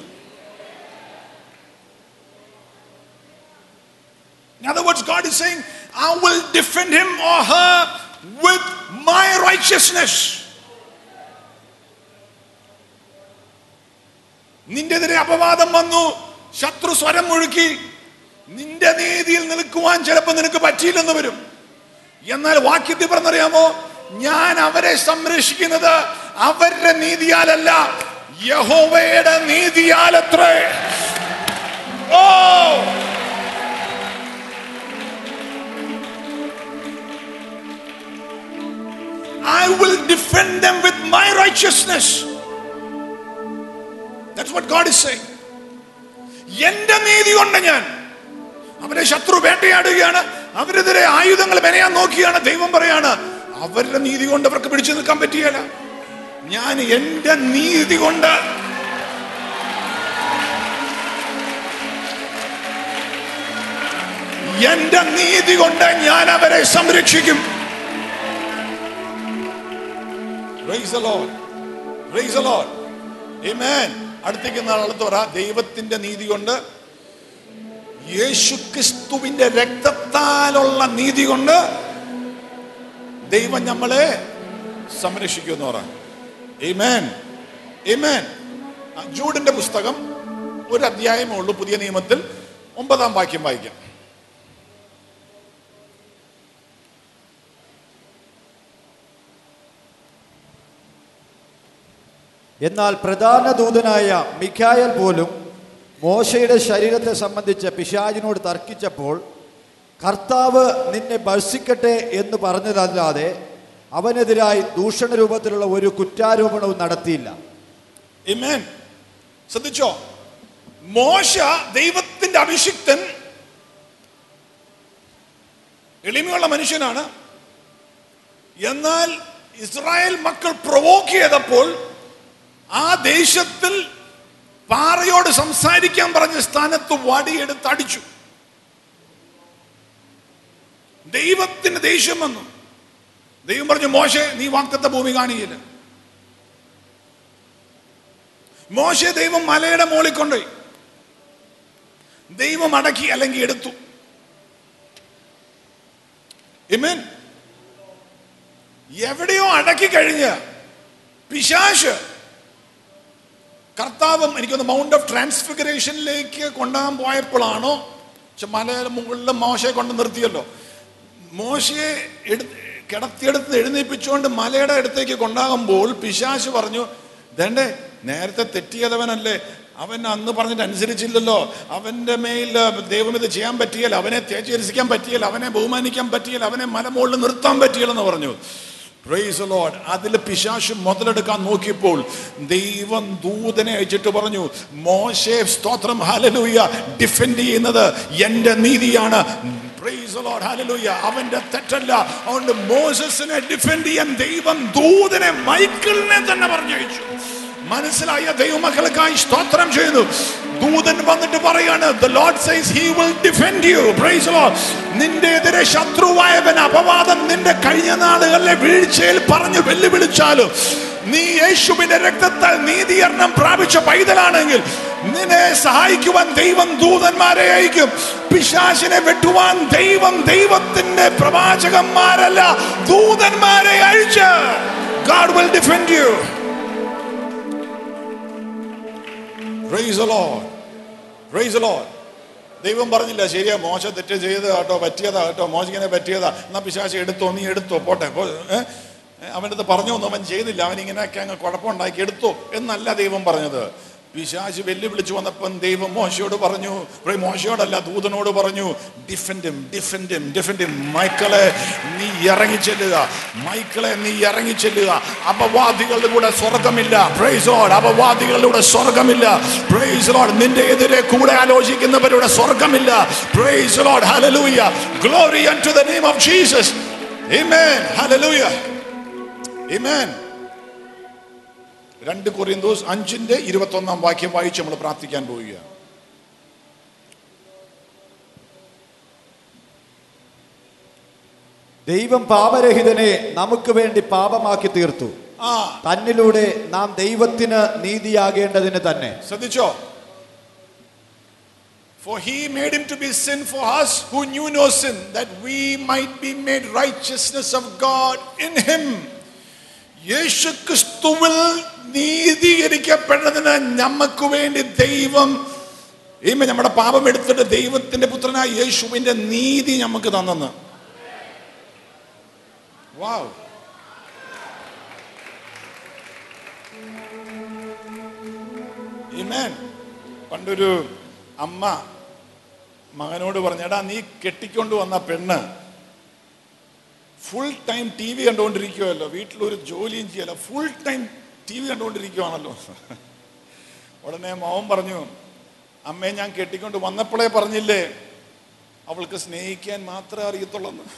In other words, God is saying, I will defend him or her with my righteousness. നിന്റെതിരെ അപവാദം വന്നു ശത്രു സ്വരം മുഴുക്കി നിന്റെ നീതിയിൽ നിൽക്കുവാൻ ചിലപ്പോൾ നിനക്ക് പറ്റിയില്ലെന്ന് വരും എന്നാൽ വാക്യത്തിൽ പറഞ്ഞറിയാമോ ഞാൻ അവരെ സംരക്ഷിക്കുന്നത് അവരുടെ നീതിയാലല്ല യഹോവയുടെ നീതിയാലത്രേ ഓ I will defend them with my righteousness. That's what God is saying. എന്റെ നീതി കൊണ്ട് ഞാൻ അവരെ ശത്രു വേട്ടയാടുകയാണ് അവരെതിരെ ആയുധങ്ങൾ മെനയാൻ നോക്കിയാണ് ദൈവം പറയാണ് അവരുടെ നീതി കൊണ്ട് അവർക്ക് പിടിച്ചു നിൽക്കാൻ പറ്റിയല്ല ഞാൻ എന്റെ നീതി കൊണ്ട് എന്റെ നീതി കൊണ്ട് ഞാൻ അവരെ സംരക്ഷിക്കും Praise the Lord. Praise the Lord. Amen. അടുത്തേക്ക് നാളത്ത് പറ ദൈവത്തിന്റെ നീതി കൊണ്ട് യേശുക്രിസ്തുവിന്റെ രക്തത്താലുള്ള നീതി കൊണ്ട് ദൈവം നമ്മളെ സംരക്ഷിക്കുമെന്ന് പറ Amen. Amen. ആ, ജൂഡിന്റെ പുസ്തകം ഒരു അധ്യായമേ ഉള്ളൂ പുതിയ നിയമത്തിൽ ഒമ്പതാം വാക്യം വായിക്കാം എന്നാൽ പ്രധാന ദൂതനായ മിഖായൽ പോലും മോശയുടെ ശരീരത്തെ സംബന്ധിച്ച് പിശാചിനോട് തർക്കിച്ചപ്പോൾ കർത്താവ് നിന്നെ ഭർഷിക്കട്ടെ എന്ന് പറഞ്ഞതല്ലാതെ അവനെതിരായി ദൂഷണ രൂപത്തിലുള്ള ഒരു കുറ്റാരോപണവും നടത്തിയില്ല Amen. ശ്രദ്ധിച്ചോ മോശ ദൈവത്തിന്റെ അഭിഷിക്തൻ എളിമയുള്ള മനുഷ്യനാണ് എന്നാൽ ഇസ്രായേൽ മക്കൾ പ്രൊവോക്ക് ചെയ്തപ്പോൾ ആ ദേശത്തിൽ പാറയോട് സംസാരിക്കാൻ പറഞ്ഞ സ്ഥാനത്ത് വടിയെടുത്ത് അടിച്ചു ദൈവത്തിന് ദേഷ്യം വന്നു ദൈവം പറഞ്ഞു മോശെ നീ വാക്തത്വ ഭൂമി കാണിയില്ല മോശെ ദൈവം മലയുടെ മുകളിൽ കൊണ്ടുപോയി ദൈവം അടക്കി അല്ലെങ്കിൽ എടുത്തു Amen. എവിടെയോ അടക്കി കഴിഞ്ഞ് പിശാശ് കർത്താവും എനിക്കൊന്ന് മൗണ്ട് ഓഫ് ട്രാൻസ്ഫിഗറേഷനിലേക്ക് കൊണ്ടുപോകാൻ പോയപ്പോഴാണോ പക്ഷെ മലയുടെ മുകളിൽ മോശയെ കൊണ്ട് നിർത്തിയല്ലോ മോശയെ എടു കിടത്തിയെടുത്ത് എഴുന്നേൽപ്പിച്ചുകൊണ്ട് മലയുടെ അടുത്തേക്ക് കൊണ്ടാകുമ്പോൾ പിശാശ് പറഞ്ഞു ദേണ്ടേ നേരത്തെ തെറ്റിയതവനല്ലേ അവൻ അന്ന് പറഞ്ഞിട്ട് അനുസരിച്ചില്ലല്ലോ അവൻ്റെ മേൽ ദൈവം ഇത് ചെയ്യാൻ പറ്റിയല്ല അവനെ തേച്ചരിസിക്കാൻ പറ്റിയല്ല അവനെ ബഹുമാനിക്കാൻ പറ്റിയല്ല അവനെ മലമുകളിൽ നിർത്താൻ പറ്റിയല്ലെന്ന് പറഞ്ഞു പ്രൈസ് ലോഡ് അതിൽ പിശാശ് മുതലെടുക്കാൻ നോക്കിയപ്പോൾ ദൈവം ദൂതനെ അയച്ചിട്ട് പറഞ്ഞു മോശെ സ്തോത്രം ഹലലൂയ ഡിഫെൻഡ് ചെയ്യുന്നത് എൻ്റെ നീതിയാണ് Praise the Lord, hallelujah. അവന്റെ തെറ്റല്ല അതുകൊണ്ട് മോസസിനെ ഡിഫെൻഡ് ചെയ്യാൻ ദൈവം ദൂതനെ മൈക്കിളിനെ തന്നെ പറഞ്ഞയച്ചു മനസ്സിലായ ദൈവമക്കൾക്കായി സ്തോത്രം ചെയ്യുന്നു ദൂതൻ വന്നിട്ട് പറയാണ് the lord says he will defend you praise the lord നിന്റെ എതിരെ ശത്രുവായവൻ അപവാദം നിന്റെ കഴിഞ്ഞ നാളുകളിലെ വീഴ്ചയിൽ പറഞ്ഞു വെല്ലുവിളിച്ചാലും നീ യേശുവിന്റെ രക്തത്താൽ നീതീകരണം പ്രാപിച്ച പൈതലാണെങ്കിൽ നിന്നെ സഹായിക്കുവാൻ ദൈവം ദൂതന്മാരെ അയക്കും പിശാചിനെ വെട്ടുവാൻ ദൈവം ദൈവത്തിന്റെ പ്രവാചകന്മാരല്ല ദൂതന്മാരെ അയച്ച് God will defend you. Praise the Lord. Praise the Lord. ദൈവം പറഞ്ഞില്ല ശരിയാ മോശ തെറ്റ് ചെയ്ത് കേട്ടോ പറ്റിയതാ കേട്ടോ മോശിങ്ങനെ പറ്റിയതാ എന്നാ പിശാശ് എടുത്തോ നീ എടുത്തോ പോട്ടെ പോ ഏ? അവൻ്റെ അടുത്ത് പറഞ്ഞൊന്നും അവൻ ചെയ്തില്ല അവൻ ഇങ്ങനെയൊക്കെ അങ്ങ് കുഴപ്പമുണ്ടാക്കി എടുത്തോ എന്നല്ല ദൈവം പറഞ്ഞത് പിശാശ് വെല്ലുവിളിച്ചു വന്നപ്പം ദൈവം മോശയോട് പറഞ്ഞു പറയും, മോശയോടല്ല ദൂതനോട് പറഞ്ഞു ഡിഫൻഡും ഡിഫൻഡും ഡിഫൻഡും മൈക്കളെ നീ ഇറങ്ങിച്ചെല്ലുക മൈക്കളെ നീ ഇറങ്ങിച്ചെല്ലുക അപവാദികളുടെ കൂടെ സ്വർഗമില്ല പ്രൈസ് ലോഡ് അപവാദികളുടെ കൂടെ സ്വർഗമില്ല പ്രൈസ് ലോഡ് നിന്റെ എതിരെ കൂടെ ആലോചിക്കുന്നവരുടെ സ്വർഗമില്ല praise Lord hallelujah glory unto the name of Jesus amen hallelujah amen രണ്ട് കൊറിയന്തോസ് അഞ്ചിന്റെ ഇരുപത്തൊന്നാം വാക്യം വായിച്ച് നമ്മൾ പ്രാർത്ഥിക്കാൻ പോവുകയാണ് ദൈവം പാപരഹിതനെ നമുക്ക് വേണ്ടി പാപമാക്കി തീർത്തു ആ തന്നിലൂടെ നാം ദൈവത്തിന് നീതിയാകേണ്ടതിന് തന്നെ ശ്രദ്ധിച്ചോ For he made him to be sin for us who knew no sin, that we might be made righteousness of God in him. യേശു ക്രിസ്തുവിൽ നീതീകരിക്കപ്പെടുന്നതിന് നമുക്ക് വേണ്ടി ദൈവം ഈമ നമ്മുടെ പാപം എടുത്തിട്ട് ദൈവത്തിന്റെ പുത്രനായ യേശുവിന്റെ നീതി നമുക്ക് തന്നെന്ന് വാവ് Amen. പണ്ടൊരു അമ്മ മകനോട് പറഞ്ഞു എടാ നീ കെട്ടിക്കൊണ്ട് വന്ന പെണ്ണ് ഫുൾ ടൈം ടി വി കണ്ടുകൊണ്ടിരിക്കുമല്ലോ വീട്ടിലൊരു ജോലിയും ചെയ്യല്ല ഫുൾ ടൈം ടി വി കണ്ടുകൊണ്ടിരിക്കുവാണല്ലോ ഉടനെ മോൻ പറഞ്ഞു അമ്മയെ ഞാൻ കെട്ടിക്കൊണ്ട് വന്നപ്പോഴേ പറഞ്ഞില്ലേ അവൾക്ക് സ്നേഹിക്കാൻ മാത്രമേ അറിയത്തുള്ളെന്ന്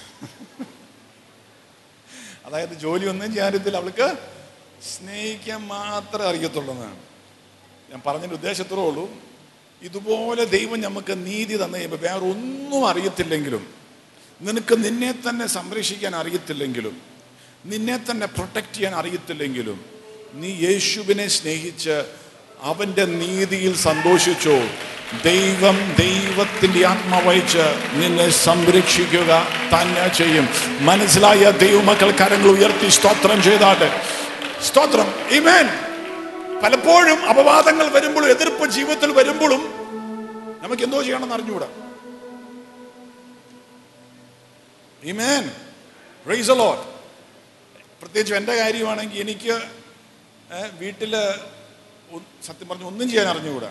അതായത് ജോലി ഒന്നും ചെയ്യാനില്ല അവൾക്ക് സ്നേഹിക്കാൻ മാത്രമേ അറിയത്തുള്ളെന്നാണ് ഞാൻ പറഞ്ഞതിൻ്റെ ഉദ്ദേശത്രേ ഉള്ളൂ ഇതുപോലെ ദൈവം നമുക്ക് നീതി തന്നു കഴിയുമ്പോൾ വേറെ ഒന്നും അറിയത്തില്ലെങ്കിലും നിനക്ക് നിന്നെ തന്നെ സംരക്ഷിക്കാൻ അറിയത്തില്ലെങ്കിലും നിന്നെ തന്നെ പ്രൊട്ടക്റ്റ് ചെയ്യാൻ അറിയത്തില്ലെങ്കിലും നീ യേശുവിനെ സ്നേഹിച്ച് അവൻ്റെ നീതിയിൽ സന്തോഷിച്ചോ ദൈവം ദൈവത്തിൻ്റെ ആത്മാവഹിച്ച് നിന്നെ സംരക്ഷിക്കുക തന്നെ ചെയ്യും മനസ്സിലായ ദൈവമക്കൾ കരങ്ങൾ ഉയർത്തി സ്തോത്രം ചെയ്താട്ടെ സ്തോത്രം ഇമേൻ പലപ്പോഴും അപവാദങ്ങൾ വരുമ്പോഴും എതിർപ്പ് ജീവിതത്തിൽ വരുമ്പോഴും നമുക്ക് എന്തോ ചെയ്യണമെന്ന് അറിഞ്ഞുകൂടാ ഇമേൻ റൈസ് ലോട്ട് പ്രത്യേകിച്ച് എൻ്റെ കാര്യമാണെങ്കിൽ എനിക്ക് ഏഹ്, വീട്ടില് ഒ- സത്യം പറഞ്ഞ് ഒന്നും ചെയ്യാൻ അറിഞ്ഞുകൂടാ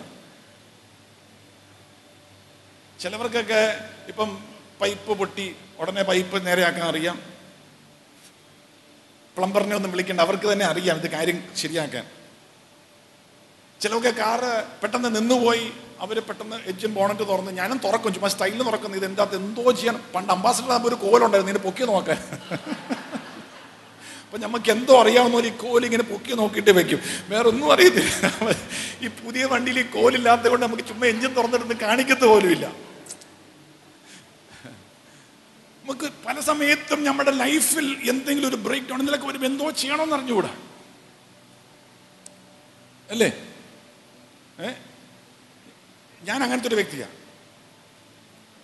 ചിലവർക്കൊക്കെ ഇപ്പം പൈപ്പ് പൊട്ടി ഉടനെ പൈപ്പ് നേരെയാക്കാൻ അറിയാം പ്ലംബറിനെ ഒന്നും വിളിക്കണ്ട അവർക്ക് തന്നെ അറിയാം ഇത് കാര്യം ശരിയാക്കാൻ ചിലർക്ക് കാറ് പെട്ടെന്ന് നിന്നുപോയി അവർ പെട്ടെന്ന് എഞ്ചിൻ ബോണറ്റ് തുറന്ന് ഞാനും തുറക്കും ചുമ്മാ സ്റ്റൈലിൽ തുറക്കുന്നു ഇത് എന്താ എന്തോ ചെയ്യാൻ പണ്ട് അംബാസിഡർ ആകുമ്പോൾ ഒരു കോലുണ്ടായിരുന്നു ഇതിനെ പൊക്കി നോക്കാൻ അപ്പൊ നമുക്ക് എന്തോ അറിയാവുന്ന പോലെ ഈ കോല് ഇങ്ങനെ പൊക്കി നോക്കിയിട്ട് വെക്കും വേറെ ഒന്നും അറിയത്തില്ല ഈ പുതിയ വണ്ടിയിൽ ഈ കോലില്ലാത്തത് കൊണ്ട് നമുക്ക് ചുമ്മാ എഞ്ചിൻ തുറന്നിട്ട് കാണിക്കത്ത് പോലും ഇല്ല നമുക്ക് പല സമയത്തും നമ്മുടെ ലൈഫിൽ എന്തെങ്കിലും ഒരു ബ്രേക്ക് ഡൗൺ എന്തെങ്കിലും ഒരു എന്തോ ചെയ്യണമെന്ന് അറിഞ്ഞുകൂടാ അല്ലേ ഏ ഞാൻ അങ്ങനത്തെ ഒരു വ്യക്തിയാണ്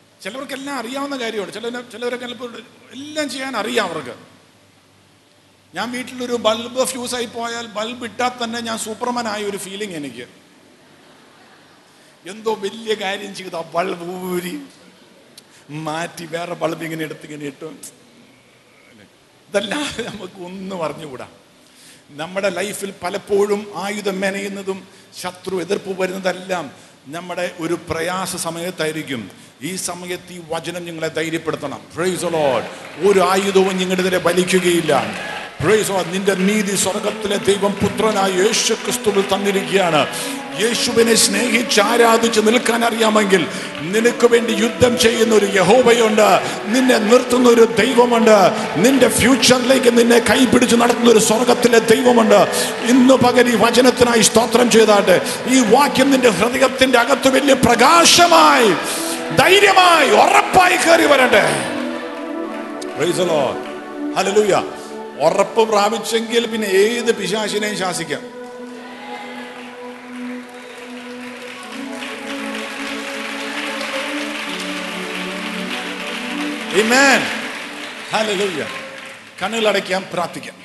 ചിലവർക്കെല്ലാം അറിയാവുന്ന കാര്യമാണ് ചില ചിലവരൊക്കെ ചിലപ്പോൾ എല്ലാം ചെയ്യാൻ അറിയാം അവർക്ക് ഞാൻ വീട്ടിലൊരു ബൾബ് ഫ്യൂസ് ആയി പോയാൽ ബൾബ് ഇട്ടാൽ തന്നെ ഞാൻ സൂപ്പർമാൻ ആയ ഒരു ഫീലിംഗ് എനിക്ക് എന്തോ വലിയ കാര്യം ചെയ്ത് ആ ബൾബ് ഊരി മാറ്റി വേറെ ബൾബ് ഇങ്ങനെ എടുത്ത് ഇങ്ങനെ ഇട്ടു ഇതല്ലാതെ നമുക്ക് ഒന്നും അറിഞ്ഞുകൂടാ നമ്മുടെ ലൈഫിൽ പലപ്പോഴും ആയുധം മെനയുന്നതും ശത്രു എതിർപ്പ് വരുന്നതെല്ലാം നമ്മുടെ ഒരു പ്രയാസ സമയത്തായിരിക്കും ഈ സമയത്ത് ഈ വചനം നിങ്ങളെ ധൈര്യപ്പെടുത്തണം പ്രൈസ് ലോഡ് ഒരു ആയുധവും നിങ്ങളുടെ വലിക്കുകയില്ല പ്രൈസ് ലോർഡ് നിന്റെ നീതി സ്വർഗത്തിലെ ദൈവം പുത്രനായ യേശു ക്രിസ്തുവിൽ തന്നിരിക്കുകയാണ് യേശുവിനെ സ്നേഹിച്ച് ആരാധിച്ച് നിൽക്കാൻ അറിയാമെങ്കിൽ നിനക്ക് വേണ്ടി യുദ്ധം ചെയ്യുന്ന ഒരു യഹോവയുണ്ട് നിന്നെ നിർത്തുന്ന ഒരു ദൈവമുണ്ട് നിന്റെ ഫ്യൂച്ചറിലേക്ക് നിന്നെ കൈപിടിച്ച് നടത്തുന്ന ഒരു സ്വർഗത്തിലെ ദൈവമുണ്ട് ഇന്ന് പകൽ ഈ വചനത്തിനായി സ്തോത്രം ചെയ്താട്ടെ ഈ വാക്യം നിന്റെ ഹൃദയത്തിന്റെ അകത്ത് വലിയ പ്രകാശമായി ധൈര്യമായി ഉറപ്പായി കയറി വരട്ടെ Praise the Lord. Hallelujah. ഉറപ്പ് പ്രാപിച്ചെങ്കിൽ പിന്നെ ഏത് പിശാചിനെയും ശാസിക്കാം Amen. Hallelujah. കണ്ണുകളടയ്ക്കാം പ്രാർത്ഥിക്കാം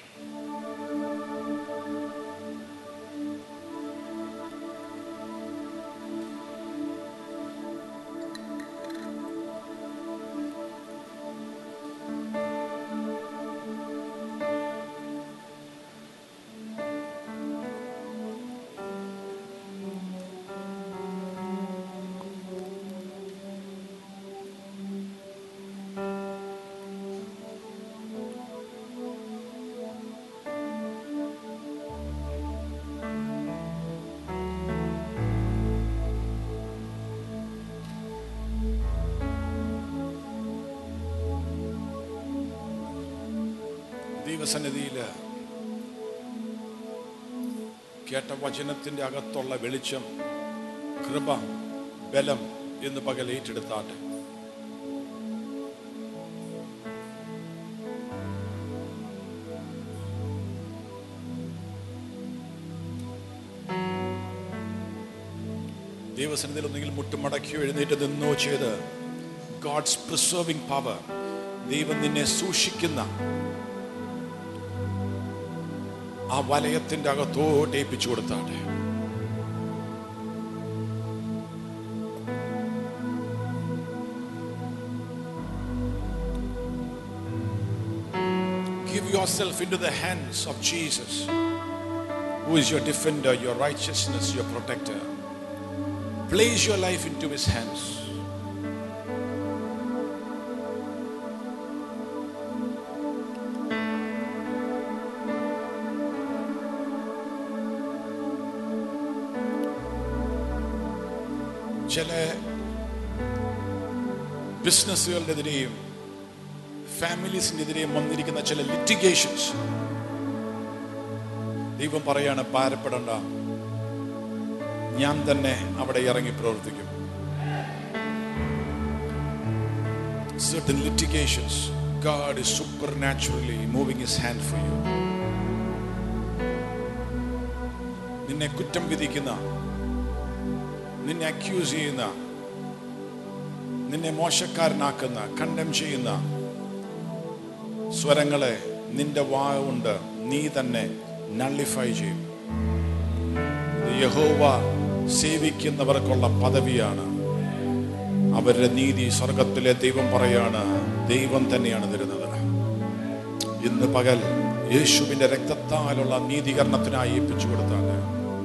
ദൈവസന്നിധിയിൽ കേട്ട വചനത്തിന്റെ അകത്തുള്ള വെളിച്ചം കൃപ ബലം എന്ന് പകൽ ഏറ്റെടുത്താട്ടെ ദൈവസന്നിധിയിൽ ഒന്നെങ്കിൽ മുട്ടുമടക്കിയോ എഴുന്നേറ്റ് നിന്നോ ചെയ്ത് ഗോഡ്സ് പ്രിസർവിംഗ് പവർ ദൈവം നിന്നെ സൂക്ഷിക്കുന്ന ആ വലയത്തിന്റെ അകത്തോട്ട് ഏൽപ്പിച്ചു കൊടുത്താട്ടെ Give yourself into the hands of Jesus, who is your defender, your righteousness, your protector. Place your life into his hands. ചില ബിസിനസ്സുകളുടെതിരെയും ഫാമിലീസിനെതിരെയും വന്നിരിക്കുന്ന ചില ലിറ്റിഗേഷൻസ് ദൈവം പറയാണ് ഭാരപ്പെടണ്ട ഞാൻ തന്നെ അവിടെ ഇറങ്ങി പ്രവർത്തിക്കും certain litigations God is supernaturally moving his hand for you നിന്നെ കുറ്റം വിധിക്കുന്ന നിന്നെ അക്യൂസ് ചെയ്യുന്ന നിന്നെ മോശക്കാരനാക്കുന്ന കണ്ടം ചെയ്യുന്ന സ്വരങ്ങളെ നിന്റെ വാ കൊണ്ട് നീ തന്നെ നള്ളിഫൈ ചെയ്യും ഇത് യഹോവ സേവിക്കുന്നവർക്കുള്ള പദവിയാണ് അവരുടെ നീതി സ്വർഗത്തിലെ ദൈവം പറയാണ് ദൈവം തന്നെയാണ് തരുന്നത് ഇന്ന് പകൽ യേശുവിന്റെ രക്തത്താലുള്ള നീതീകരണത്തിനായി ഏൽപ്പിച്ചു കൊടുത്താണ്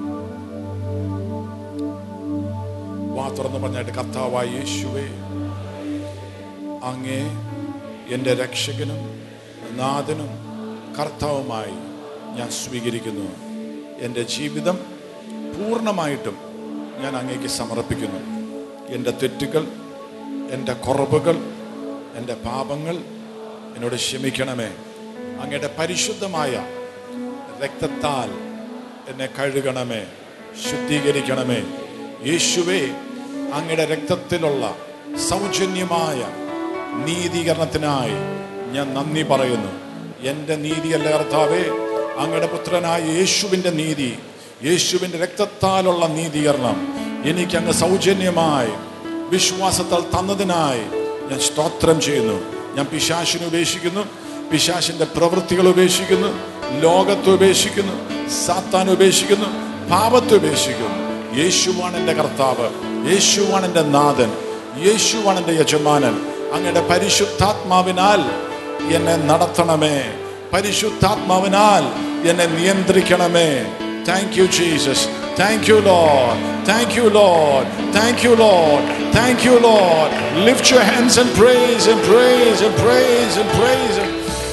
വാ തുറന്ന് പറഞ്ഞായിട്ട് കർത്താവായ യേശുവേ അങ്ങേ എൻ്റെ രക്ഷകനും നാഥനും കർത്താവുമായി ഞാൻ സ്വീകരിക്കുന്നു എൻ്റെ ജീവിതം പൂർണ്ണമായിട്ടും ഞാൻ അങ്ങേക്ക് സമർപ്പിക്കുന്നു എൻ്റെ തെറ്റുകൾ എൻ്റെ കുറവുകൾ എൻ്റെ പാപങ്ങൾ എന്നോട് ക്ഷമിക്കണമേ അങ്ങയുടെ പരിശുദ്ധമായ രക്തത്താൽ എന്നെ കഴുകണമേ ശുദ്ധീകരിക്കണമേ യേശുവേ അങ്ങയുടെ രക്തത്തിലുള്ള സൗജന്യമായ നീതീകരണത്തിനായി ഞാൻ നന്ദി പറയുന്നു എൻ്റെ നീതിയല്ല കർത്താവേ അങ്ങയുടെ പുത്രനായ യേശുവിൻ്റെ നീതി യേശുവിൻ്റെ രക്തത്താലുള്ള നീതീകരണം എനിക്ക് അങ്ങ് സൗജന്യമായി വിശ്വാസത്താൽ തന്നതിനായി ഞാൻ സ്തോത്രം ചെയ്യുന്നു ഞാൻ പിശാശിനെ ഉപേക്ഷിക്കുന്നു പിശാശിന്റെ പ്രവൃത്തികൾ ഉപേക്ഷിക്കുന്നു ലോകത്തെ ഉപേക്ഷിക്കുന്നു സാത്താൻ ഉപേക്ഷിക്കുന്നു പാപത്തെ ഉപേക്ഷിക്കുന്നു യേശുവാണ് എൻ്റെ കർത്താവ് യേശുവാണ് എൻ്റെ നാഥൻ യേശുവാണ് എൻ്റെ യജമാനൻ അങ്ങയുടെ പരിശുദ്ധാത്മാവിനാൽ എന്നെ നടത്തണമേ പരിശുദ്ധാത്മാവിനാൽ എന്നെ നിയന്ത്രിക്കണമേ thank you Jesus thank you Lord thank you Lord thank you Lord thank you Lord lift your hands and praise and praise and praise and praise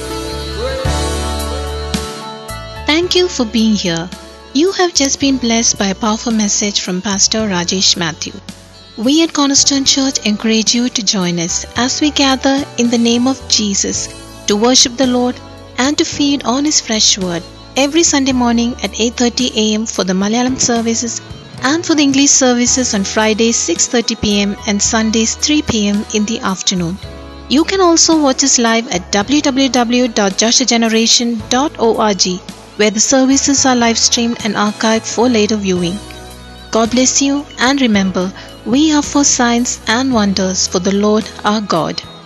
Thank you for being here. You have just been blessed by a powerful message from Pastor Rajesh Matthew. We at Cornerstone Church encourage you to join us as we gather in the name of Jesus to worship the Lord and to feed on his fresh word every Sunday morning at 8:30 a.m. for the Malayalam services and for the English services on Fridays 6:30 p.m. and Sundays 3 p.m. in the afternoon. You can also watch us live at www.joshageneration.org where the services are live streamed and archived for later viewing. God bless you and remember, we are for signs and wonders for the Lord our God.